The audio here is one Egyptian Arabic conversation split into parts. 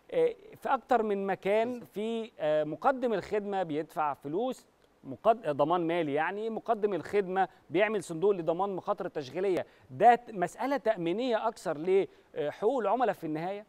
آه، في اكتر من مكان في آه، مقدم الخدمه بيدفع فلوس مقد... ضمان مالي يعني مقدم الخدمه بيعمل صندوق لضمان مخاطر التشغيليه ده ت- مساله تامينيه اكثر لحقوق العملاء في النهايه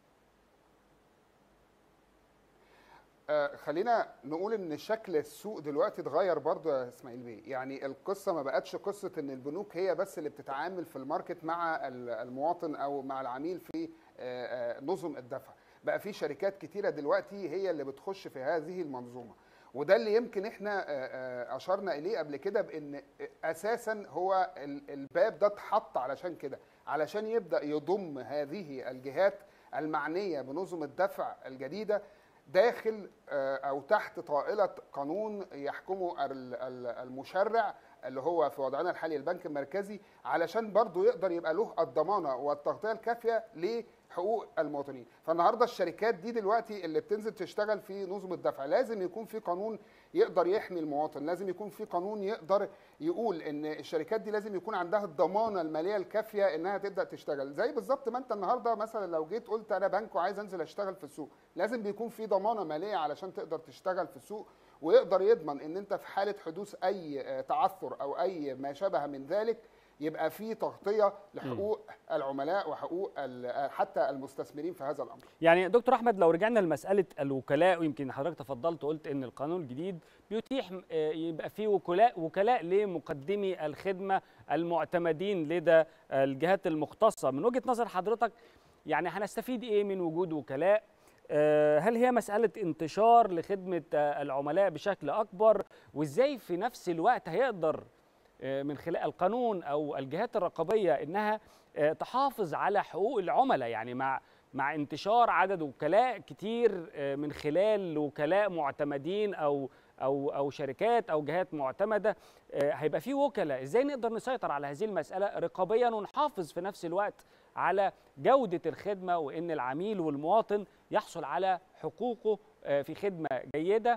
آه، خلينا نقول ان شكل السوق دلوقتي اتغير برضو يا اسماعيل بيه يعني القصه ما بقتش قصه ان البنوك هي بس اللي بتتعامل في الماركت مع ال- المواطن او مع العميل في آه، آه، نظم الدفع بقى في شركات كتيره دلوقتي هي اللي بتخش في هذه المنظومه وده اللي يمكن احنا آه، آه، اشرنا اليه قبل كده بان اساسا هو ال- الباب ده اتحط علشان كده علشان يبدا يضم هذه الجهات المعنيه بنظم الدفع الجديده داخل آه، او تحت طائله قانون يحكمه ال- ال- المشرع اللي هو في وضعنا الحالي البنك المركزي علشان برضه يقدر يبقى له الضمانه والتغطيه الكافيه لحقوق المواطنين فالنهارده الشركات دي دلوقتي اللي بتنزل تشتغل في نظم الدفع لازم يكون في قانون يقدر يحمي المواطن لازم يكون في قانون يقدر يقول ان الشركات دي لازم يكون عندها الضمانه الماليه الكافيه انها تبدا تشتغل زي بالظبط ما انت النهارده مثلا لو جيت قلت انا بنك وعايز انزل اشتغل في السوق لازم بيكون في ضمانه ماليه علشان تقدر تشتغل في السوق ويقدر يضمن ان انت في حاله حدوث اي آه، تعثر او اي ما شابه من ذلك يبقى في تغطيه لحقوق العملاء وحقوق ال- حتى المستثمرين في هذا الامر يعني دكتور احمد لو رجعنا لمساله الوكلاء ويمكن حضرتك تفضلت وقلت ان القانون الجديد بيتيح آه، يبقى فيه وكلاء وكلاء لمقدمي الخدمه المعتمدين لدى الجهات المختصه من وجهه نظر حضرتك يعني هنستفيد ايه من وجود وكلاء آه، هل هي مسألة انتشار لخدمة آه، العملاء بشكل أكبر وإزاي في نفس الوقت هيقدر آه، من خلال القانون أو الجهات الرقابية إنها آه، تحافظ على حقوق العملاء يعني مع مع انتشار عدد وكلاء كتير آه، من خلال وكلاء معتمدين أو أو أو شركات أو جهات معتمدة آه، هيبقى في وكلاء إزاي نقدر نسيطر على هذه المسألة رقابيا ونحافظ في نفس الوقت على جودة الخدمة وإن العميل والمواطن يحصل على حقوقه آه، في خدمة جيدة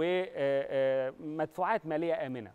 ومدفوعات مالية آمنة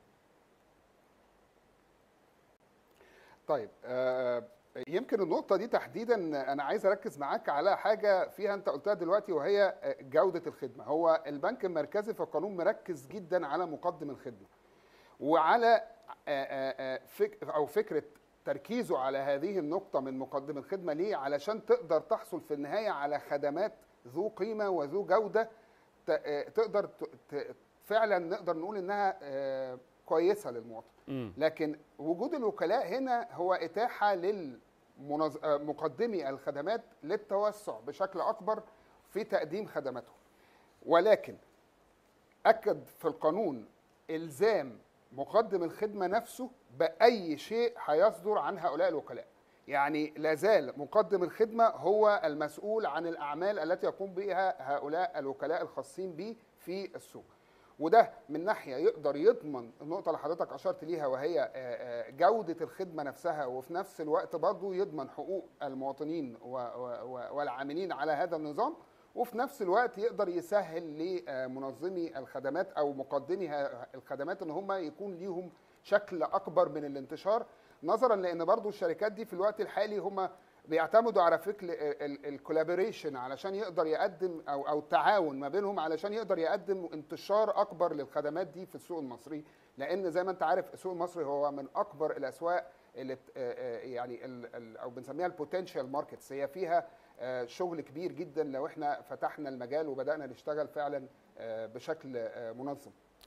طيب آه، يمكن النقطة دي تحديدا أنا عايز أركز معاك على حاجة فيها أنت قلتها دلوقتي وهي آه، جودة الخدمة هو البنك المركزي في القانون مركز جدا على مقدم الخدمة وعلى آه، آه، آه، فك أو فكرة تركيزه على هذه النقطة من مقدم الخدمة ليه؟ علشان تقدر تحصل في النهاية على خدمات ذو قيمة وذو جودة ت- آه، تقدر ت- ت- فعلا نقدر نقول إنها آه، كويسة للمواطن مم. لكن وجود الوكلاء هنا هو إتاحة لمقدمي الخدمات للتوسع بشكل أكبر في تقديم خدماتهم ولكن أكد في القانون إلزام مقدم الخدمة نفسه بأي شيء هيصدر عن هؤلاء الوكلاء يعني لازال مقدم الخدمة هو المسؤول عن الأعمال التي يقوم بها هؤلاء الوكلاء الخاصين به في السوق وده من ناحيه يقدر يضمن النقطه اللي حضرتك اشرت ليها وهي آه، آه، جوده الخدمه نفسها وفي نفس الوقت برضه يضمن حقوق المواطنين و- و- و- والعاملين على هذا النظام وفي نفس الوقت يقدر يسهل لمنظمي الخدمات او مقدمي ه- الخدمات ان هم يكون ليهم شكل اكبر من الانتشار نظرا لان برضه الشركات دي في الوقت الحالي هم بيعتمدوا على فكر الكولابوريشن علشان يقدر يقدم او او التعاون ما بينهم علشان يقدر يقدم انتشار اكبر للخدمات دي في السوق المصري لان زي ما انت عارف السوق المصري هو من اكبر الاسواق اللي بت- آه، آه، يعني ال- ال- او بنسميها البوتنشال ماركتس هي فيها آه، شغل كبير جدا لو احنا فتحنا المجال وبدانا نشتغل فعلا آه، بشكل آه، منظم